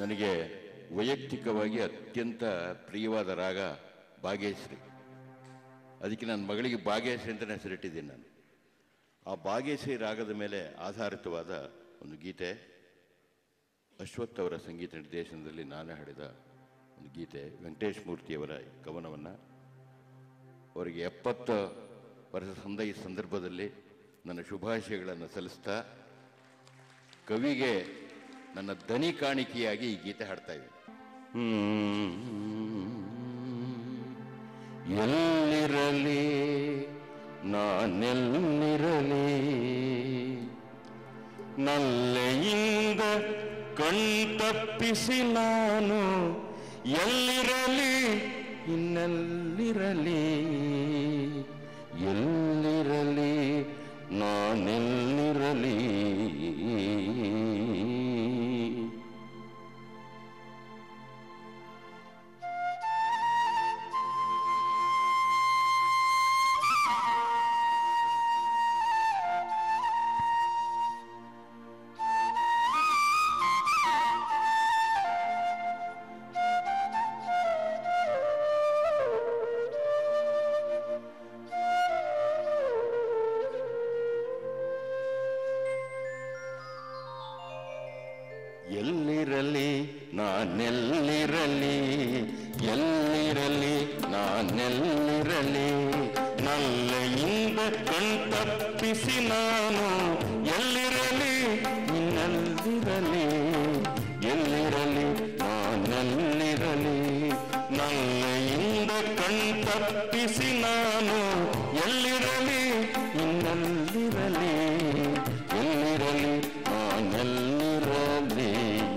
ನನಗೆ ವೈಯಕ್ತಿಕವಾಗಿ ಅತ್ಯಂತ ಪ್ರಿಯವಾದ ರಾಗ ಭಾಗ್ಯಶ್ರೀ ಅದಕ್ಕೆ ನನ್ನ ಮಗಳಿಗೆ ಭಾಗ್ಯಶ್ರೀ ಅಂತ ಹೆಸರಿಟ್ಟಿದ್ದೀನಿ ನಾನು ಆ ಭಾಗ್ಯಶ್ರೀ ರಾಗದ ಮೇಲೆ ಆಧಾರಿತವಾದ ಒಂದು ಗೀತೆ ಅಶ್ವಥ್ ಅವರ ಸಂಗೀತ ನಿರ್ದೇಶನದಲ್ಲಿ ನಾನು ಹಾಡಿದ ಒಂದು ಗೀತೆ ವೆಂಕಟೇಶ್ ಮೂರ್ತಿಯವರ ಕವನವನ್ನು ಅವರಿಗೆ ಎಪ್ಪತ್ತು ವರ್ಷ ಸಂದ ಈ ಸಂದರ್ಭದಲ್ಲಿ ನನ್ನ ಶುಭಾಶಯಗಳನ್ನು ಸಲ್ಲಿಸ್ತಾ ಕವಿಗೆ ನನ್ನ ದನಿ ಕಾಣಿಕೆಯಾಗಿ ಈ ಗೀತೆ ಹಾಡ್ತಾ ಇದ್ದೀನಿ ಎಲ್ಲಿರಲಿ ನಾನೆಲ್ಲಿರಲಿ ನಲ್ಲೆಯಿಂದ ಕಣ್ತಪ್ಪಿಸಿ ನಾನು ಎಲ್ಲಿರಲಿ ಇನ್ನೆಲ್ಲಿರಲಿ ಎಲ್ಲಿರಲಿ ನಾನೆಲ್ಲಿರಲಿ ಎಲ್ಲಿರಲಿ ನಾನೆಲ್ಲಿರಲಿ ಎಲ್ಲಿರಲಿ ನಾನೆಲ್ಲಿರಲಿ ನಲ್ಲೆಯಿಂದ ಕಣ್ತಪ್ಪಿಸಿ ನಾನು ಎಲ್ಲಿರಲಿ ಇನ್ನೆಲ್ಲಿರಲಿ ಎಲ್ಲಿರಲಿ ನಾನೆಲ್ಲಿರಲಿ ನಲ್ಲೆಯಿಂದ ಕಣ್ತಪ್ಪಿಸಿ ನಾನು ಎಲ್ಲಿರಲಿ ಇನ್ನೆಲ್ಲಿರಲಿ ಎಲ್ಲಿರಲಿ ನಾನೆಲ್ಲಿರಲಿ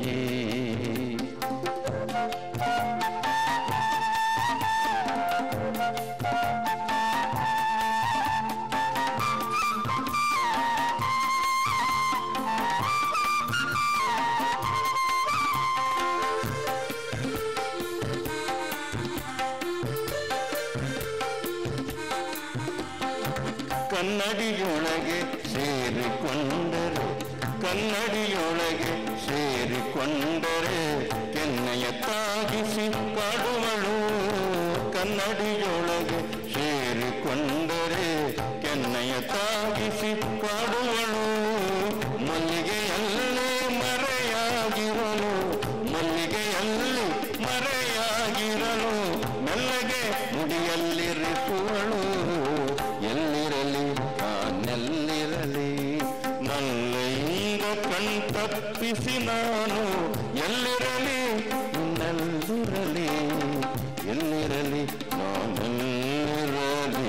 ಕನ್ನಡಿಯೊಳಗೆ ಸೇರಿಕೊಂಡರೆ ಕನ್ನಡಿಯೊಳಗೆ ಸೇರಿಕೊಂಡರೆ ಕೆನ್ನೆಯ ತಾಗಿಸಿ ಕಾಡುವಳು ಕನ್ನಡಿಯೊಳಗೆ ಸೇರಿಕೊಂಡರೆ ಕೆನ್ನೆಯ ತಾಗಿಸಿ ಕಾಡುವಳು ಮಲ್ಲಿಗೆಯಲ್ಲೇ ಮರೆಯಾಗಿರಲು ಮಲ್ಲಿಗೆಯಲ್ಲಿ ಮರೆಯಾಗಿರಲು ಮೆಲ್ಲಗೆ ಮುಡಿಯಲ್ಲಿರಿಸುವಳು ಎಲ್ಲಿರಲಿ ನಾನೆಲ್ಲಿರಲಿ ನಲ್ಲೆಯಿಂದ ಕಣ್ತಪ್ಪಿಸಿ ನಾನು ಎಲ್ಲಿರಲಿ ಇನ್ನೆಲ್ಲಿರಲಿ ಎಲ್ಲಿರಲಿ ನಾನೆಲ್ಲಿರಲಿ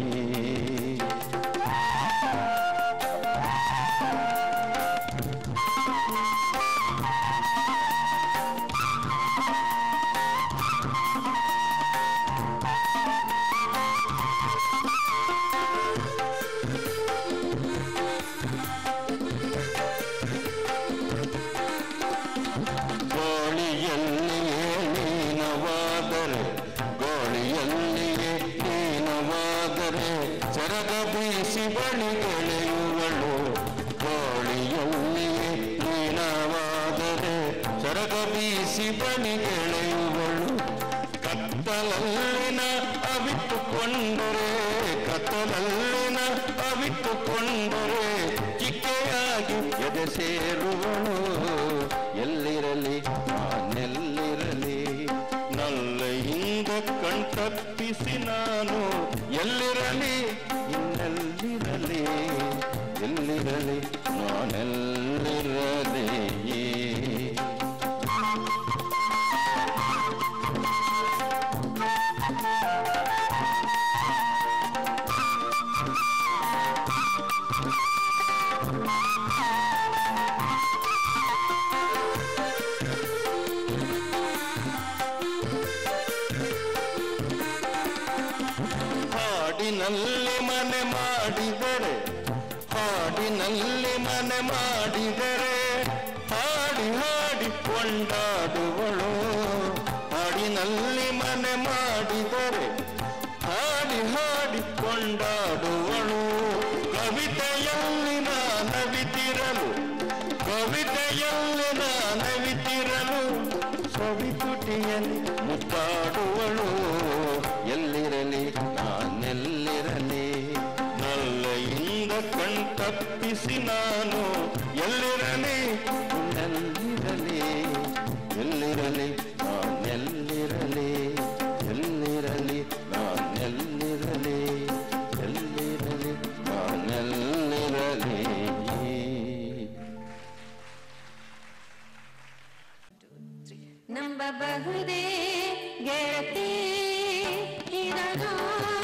ಗೋಳಿಯಲ್ಲಿಯೇ ಲೀನವಾದರೆ ಗೋಳಿಯಲ್ಲಿಯೇ ಲೀನವಾದರೆ ಸರಗ ಬೀಸಿ ಬಳಿಗೆಳೆಯುವಳು ಗೋಳಿಯಲ್ಲಿಯೇ ಲೀನವಾದರೆ ಸರಗ ಬೀಸಿ ಬಳಿಗೆಳೆಯುವಳು ಕತ್ತಲಲ್ಲಿನ ಅವಿಟ್ಟುಕೊಂಡರೆ ಕತ್ತಲಲ್ಲಿನ ಅವಿಟ್ಟುಕೊಂಡರೆ ಚಿಕ್ಕೆಯಾಗಿ ಎದೆ ಸೇರುವಳು ಎಲ್ಲಿರಲಿ ನಾನೆಲ್ಲಿರಲಿ ನಲ್ಲೆಯಿಂದ ಕಣ್ತಪ್ಪಿಸಿ ನಾನು ಎಲ್ಲಿರಲಿ ಇನ್ನೆಲ್ಲಿರಲಿ ಎಲ್ಲಿರಲಿ ನಾನೆಲ್ಲಿರಲಿ ಹಾಡಿನಲ್ಲಿ ಮನೆ ಮಾಡಿದರೆ ಹಾಡಿನಲ್ಲಿ ಮನೆ ಮಾಡಿದರೆ ಹಾಡಿ ಹಾಡಿ ಕೊಂಡಾಡುವಳು ಹಾಡಿನಲ್ಲಿ ಮನೆ ಮಾಡಿದರೆ ಹಾಡಿ ಹಾಡಿ ಕೊಂಡಾಡುವಳು ಕವಿತೆಯಲ್ಲಿ ನಾನವಿತಿರಲು ಕವಿತೆಯಲ್ಲಿ ನಾನವಿತಿರಲು ಕವಿತುಟಿಯಲ್ಲಿ ಮುತ್ತಾಡುವಳು ಎಲ್ಲಿರಲಿ ನಾನೆಲ್ಲಿರಲಿ ನಲ್ಲೆಯಿಂದ ಕಣ್ತಪ್ಪಿಸಿ ನಾನು ಎಲ್ಲಿರಲಿ ಎಲ್ಲಿರಲಿ ಎಲ್ಲಿರಲಿ ನಾನೆಲ್ಲಿರಲಿ ಎಲ್ಲಿರಲಿ ನಾನೆಲ್ಲಿರಲಿ ಎಲ್ಲಿರಲಿ ನಾನೆಲ್ಲಿರಲಿ ನಂಬಬಹುದೇ ಗೆಳತಿ ಇದನ್ನು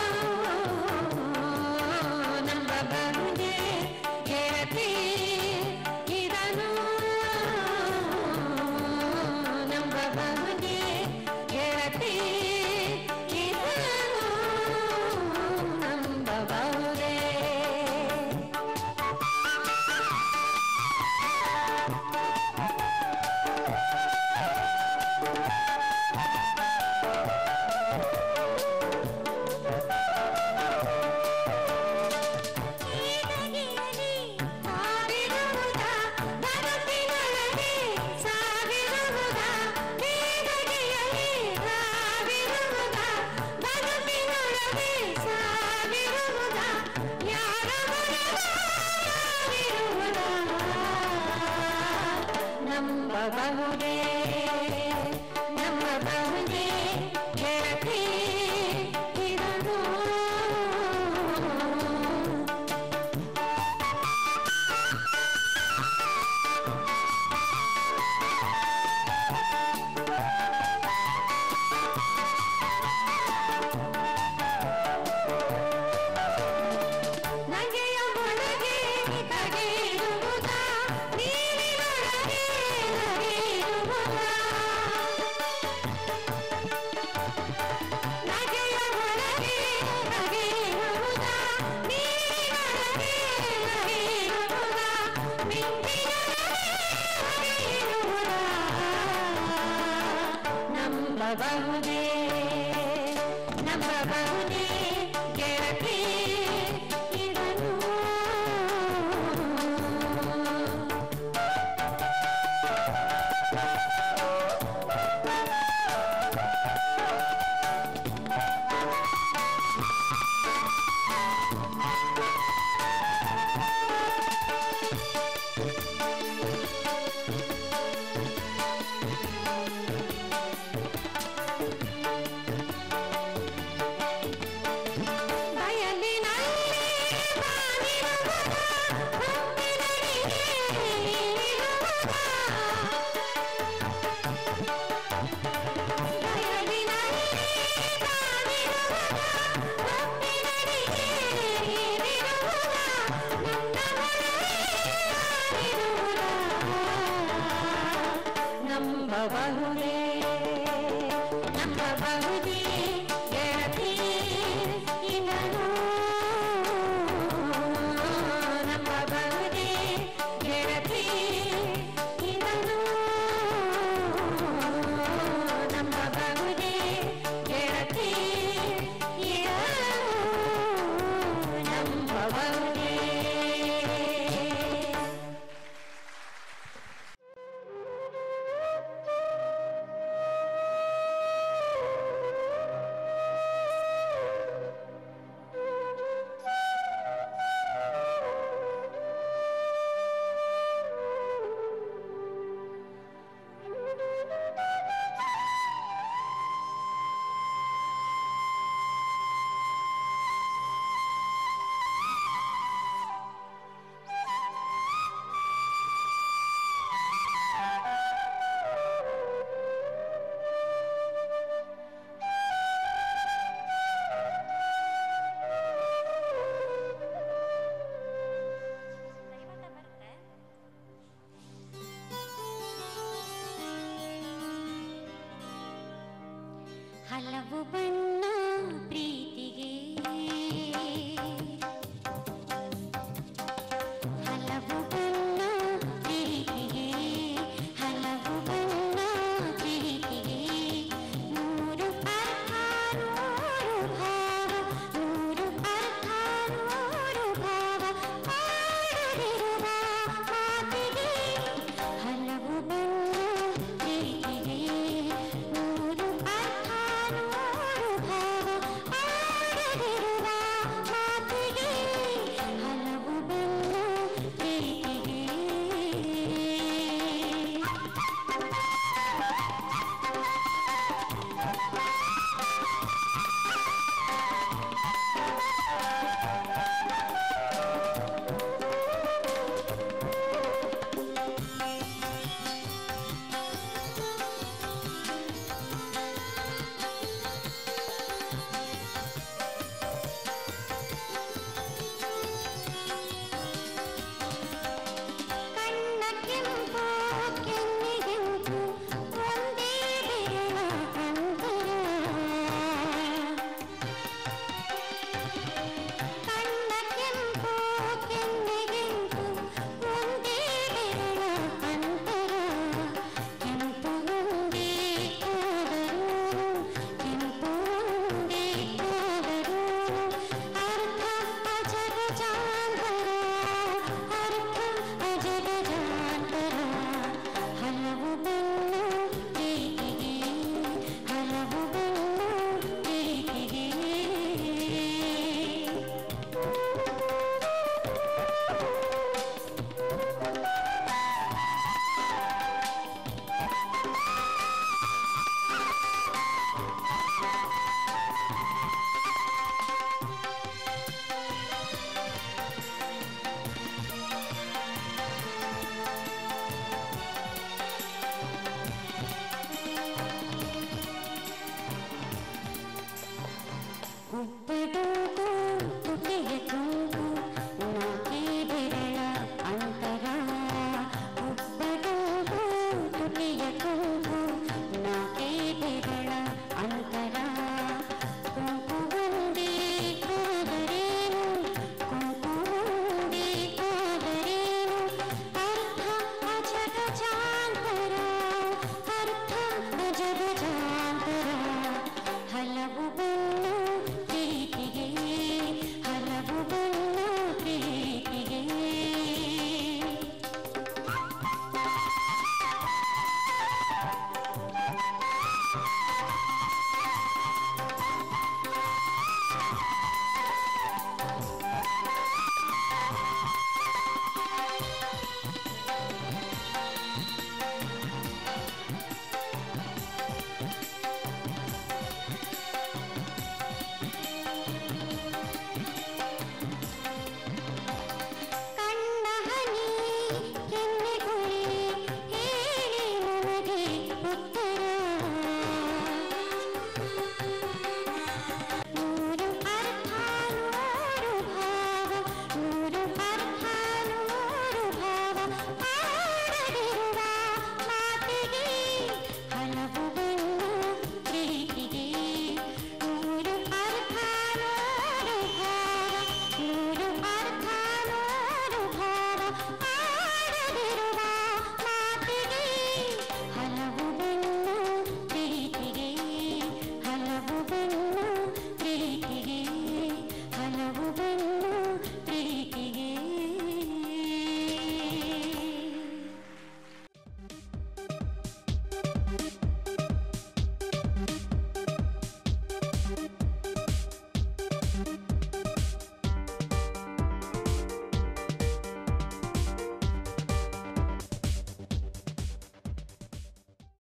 ನಂಬಬಹುದೇ ಗೆಳತಿ ಇದನ್ನು ನಂಬಬಹುದೇ ಗೆಳತಿ ಇದನ್ನು ನಂಬಬಹುದೇ ಈಗಲೇ ಸಾವಿರುವುದ ಬದುಕಿನೊಳಗೆ ಸಾವಿರುವುದ ಬೇಗನೆಯಲ್ಲಿ ಸಾವಿರುವುದ ಬದುಕಿನೊಳಗೆ ಸಾವಿರುವುದ ಯಾರ ಯಾರಿರುವುದ ನಂಬಬಹುದೇ ನಂಬಬಹುದೇ ಗೆಳತಿ ಇದನ್ನು ನಗೆಯ ಒಳಗೆ ನಗೆಯಿರುವುದ ನೀರಿನೊಳಗೆ ನಗೆಯಿರುವುದ ನಗೆಯ ಒಳಗೆ ನಗೆಯಿರುವುದ ನೀರಿನೊಳಗೆ ನಗೆಯಿರುವುದ ಮಿಂಚಿನೊಳಗೆ ನಗೆಯಿರುವುದ ನಂಬಬಹುದೇ ನಂಬಬಹುದೇ ಗೆಳತಿ ಇದನ್ನು ಬಯಲಿನಲ್ಲಿ ಬಾನಿರುವುದ ಹೊಂದಿನಡಿಗೆ ನೀರಿರುವುದ ಬಯಲಿನಲ್ಲಿ ಬಾನಿರುವುದ ಹೊಂದಿನಡಿಗೆ ನೀರಿರುವುದ ನನ್ನ ಹೊಳೆಯಾಗಿರುವುದ ನಂಬಬಹುದೇ ನಂಬಬಹುದೇ ಗೆಳತಿ ಇದನ್ನು ನಂಬಬಹುದೇ ಗೆಳತಿ ಇದನ್ನು ನಂಬಬಹುದೇ ಗೆಳತಿ ಇದನ್ನು ನಂಬಬಹುದೇ ಹಲವು ಬಣ್ಣ